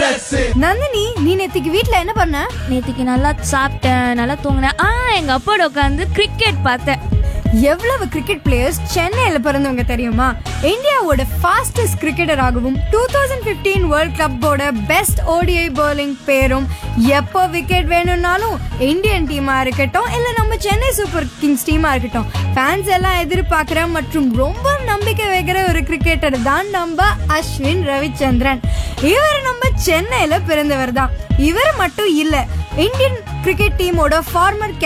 நந்தினி நீ நேத்திக்கு வீட்ல என்ன பண்ண நேத்திக்கு நல்லா சாப்பிட்டேன் நல்லா தூங்கினேன் ஆ எங்க அப்பாவோட உட்காந்து கிரிக்கெட் பார்த்தேன் எவ்வளவு கிரிக்கெட் பிளேயர்ஸ் சென்னையில பிறந்தவங்க தெரியுமா இந்தியாவோட ஃபாஸ்டஸ்ட் கிரிக்கெட்டர் ஆகவும் டூ தௌசண்ட் பிப்டீன் வேர்ல்ட் கப்போட பெஸ்ட் ஓடிஐ bowling பேரும் எப்போ விக்கெட் வேணும்னாலும் இந்தியன் டீமா இருக்கட்டும் இல்ல நம்ம சென்னை சூப்பர் கிங்ஸ் டீமா இருக்கட்டும் ஃபேன்ஸ் எல்லாம் எதிர்பார்க்கிற மற்றும் ரொம்ப நம்பிக்கை வைக்கிற ஒரு கிரிக்கெட்டர் தான் நம்ம அஸ்வின் ரவிச்சந்திரன் இவர் நம்ம சென்னையில பிறந்தவர் தான் இவர் மட்டும் இல்ல இந்தியன் கிரிக்கெட் டீமோட ஃபார்மர்